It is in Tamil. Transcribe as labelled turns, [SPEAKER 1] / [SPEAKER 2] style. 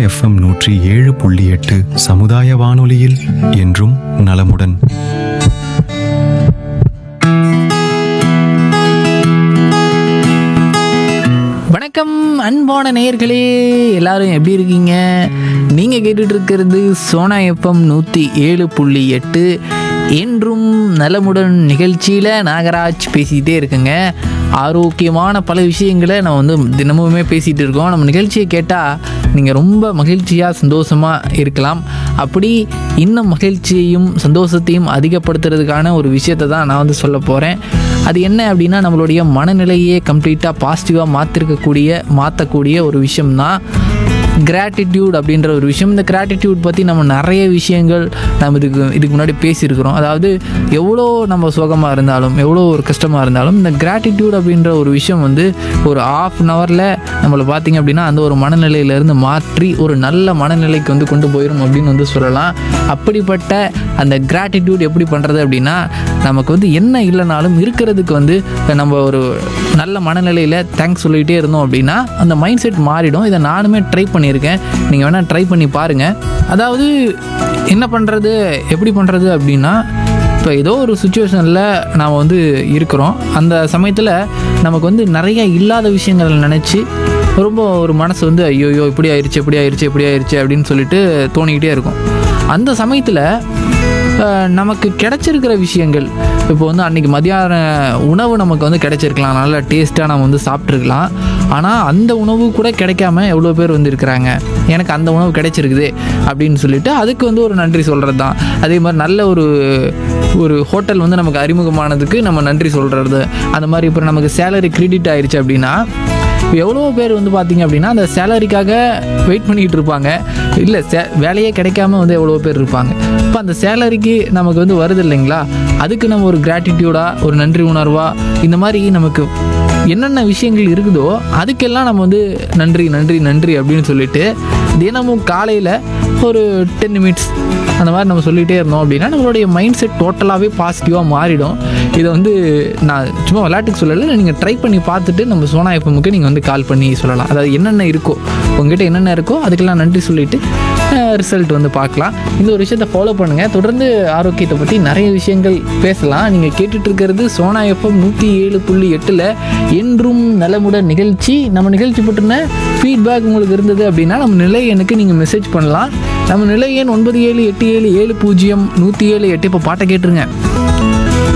[SPEAKER 1] எஃப்எம் நூற்றி ஏழு புள்ளி எட்டு சமுதாய வானொலியில் என்றும் நலமுடன்
[SPEAKER 2] வணக்கம் அன்பான நேயர்களே எல்லாரும் எப்படி இருக்கீங்க நீங்கள் கேட்டுட்டு இருக்கிறது சோனா எஃப்எம் நூற்றி ஏழு புள்ளி எட்டு என்றும் நலமுடன் நிகழ்ச்சியில் நாகராஜ் பேசிக்கிட்டே இருக்குங்க ஆரோக்கியமான பல விஷயங்களை நம்ம வந்து தினமுமே பேசிகிட்டு இருக்கோம் நம்ம நிகழ்ச்சியை கேட்டால் நீங்கள் ரொம்ப மகிழ்ச்சியாக சந்தோஷமாக இருக்கலாம் அப்படி இன்னும் மகிழ்ச்சியையும் சந்தோஷத்தையும் அதிகப்படுத்துறதுக்கான ஒரு விஷயத்தை தான் நான் வந்து சொல்ல போகிறேன் அது என்ன அப்படின்னா நம்மளுடைய மனநிலையே கம்ப்ளீட்டாக பாசிட்டிவாக மாற்றிருக்கக்கூடிய மாற்றக்கூடிய ஒரு விஷயம்தான் கிராட்டிடியூட் அப்படின்ற ஒரு விஷயம் இந்த கிராட்டிடியூட் பற்றி நம்ம நிறைய விஷயங்கள் நம்ம இதுக்கு இதுக்கு முன்னாடி பேசியிருக்கிறோம் அதாவது எவ்வளோ நம்ம சுகமாக இருந்தாலும் எவ்வளோ ஒரு கஷ்டமாக இருந்தாலும் இந்த கிராட்டிடியூட் அப்படின்ற ஒரு விஷயம் வந்து ஒரு ஆஃப் அன் ஹவரில் நம்மளை பார்த்தீங்க அப்படின்னா அந்த ஒரு மனநிலையிலேருந்து மாற்றி ஒரு நல்ல மனநிலைக்கு வந்து கொண்டு போயிடும் அப்படின்னு வந்து சொல்லலாம் அப்படிப்பட்ட அந்த கிராட்டிடியூட் எப்படி பண்ணுறது அப்படின்னா நமக்கு வந்து என்ன இல்லைனாலும் இருக்கிறதுக்கு வந்து நம்ம ஒரு நல்ல மனநிலையில் தேங்க்ஸ் சொல்லிகிட்டே இருந்தோம் அப்படின்னா அந்த மைண்ட் செட் மாறிடும் இதை நானுமே ட்ரை பண்ணியிருக்கேன் நீங்கள் வேணால் ட்ரை பண்ணி பாருங்கள் அதாவது என்ன பண்ணுறது எப்படி பண்ணுறது அப்படின்னா இப்போ ஏதோ ஒரு சுச்சுவேஷனில் நாம் வந்து இருக்கிறோம் அந்த சமயத்தில் நமக்கு வந்து நிறைய இல்லாத விஷயங்களை நினச்சி ரொம்ப ஒரு மனசு வந்து ஐயோயோ இப்படி ஆயிடுச்சு இப்படி ஆயிடுச்சு இப்படி ஆயிடுச்சு அப்படின்னு சொல்லிட்டு தோணிக்கிட்டே இருக்கும் அந்த சமயத்தில் அஹ், நமக்கு கிடைச்சிருக்கிற விஷயங்கள் இப்போ வந்து அன்றைக்கி மதியான உணவு நமக்கு வந்து கிடைச்சிருக்கலாம் நல்ல டேஸ்ட்டாக நம்ம வந்து சாப்பிட்ருக்கலாம் ஆனால் அந்த உணவு கூட கிடைக்காம எவ்வளோ பேர் வந்து இருக்கிறாங்க எனக்கு அந்த உணவு கிடைச்சிருக்குது அப்படின்னு சொல்லிட்டு அதுக்கு வந்து ஒரு நன்றி சொல்கிறது தான் அதே மாதிரி நல்ல ஒரு ஒரு ஹோட்டல் வந்து நமக்கு அறிமுகமானதுக்கு நம்ம நன்றி சொல்கிறது அந்த மாதிரி இப்போ நமக்கு சேலரி கிரெடிட் ஆயிடுச்சு அப்படின்னா எவ்வளோ பேர் வந்து பார்த்தீங்க அப்படின்னா அந்த சேலரிக்காக வெயிட் பண்ணிக்கிட்டு இருப்பாங்க இல்லை சே வேலையே கிடைக்காம வந்து எவ்வளோ பேர் இருப்பாங்க இப்போ அந்த சேலரிக்கு நமக்கு வந்து வருது இல்லைங்களா அதுக்கு நம்ம ஒரு கிராட்டிடியூடாக ஒரு நன்றி உணர்வா இந்த மாதிரி நமக்கு என்னென்ன விஷயங்கள் இருக்குதோ அதுக்கெல்லாம் நம்ம வந்து நன்றி நன்றி நன்றி அப்படின்னு சொல்லிட்டு தினமும் காலையில் ஒரு டென் மினிட்ஸ் அந்த மாதிரி நம்ம சொல்லிகிட்டே இருந்தோம் அப்படின்னா நம்மளுடைய மைண்ட் செட் டோட்டலாகவே பாசிட்டிவாக மாறிடும் இதை வந்து நான் சும்மா விளையாட்டுக்கு சொல்லலை நீங்கள் ட்ரை பண்ணி பார்த்துட்டு நம்ம சோனா எஃப்எம்முக்கு நீங்கள் வந்து கால் பண்ணி சொல்லலாம் அதாவது என்னென்ன இருக்கோ உங்ககிட்ட என்னென்ன இருக்கோ அதுக்கெல்லாம் நன்றி சொல்லிட்டு ரிசல்ட் வந்து பார்க்கலாம் இந்த ஒரு விஷயத்தை ஃபாலோ பண்ணுங்கள் தொடர்ந்து ஆரோக்கியத்தை பற்றி நிறைய விஷயங்கள் பேசலாம் நீங்கள் கேட்டுட்டு இருக்கிறது சோனா எஃப்எம் நூற்றி ஏழு புள்ளி எட்டில் என்றும் நலமுடன் நிகழ்ச்சி நம்ம நிகழ்ச்சி பற்றின ஃபீட்பேக் உங்களுக்கு இருந்தது அப்படின்னா நம்ம நிலை எனக்கு நீங்கள் மெசேஜ் பண்ணலாம் நம்ம நிலை எண் ஒன்பது ஏழு எட்டு ஏழு ஏழு பூஜ்ஜியம் நூற்றி ஏழு எட்டு இப்போ பாட்டை கேட்டுருங்க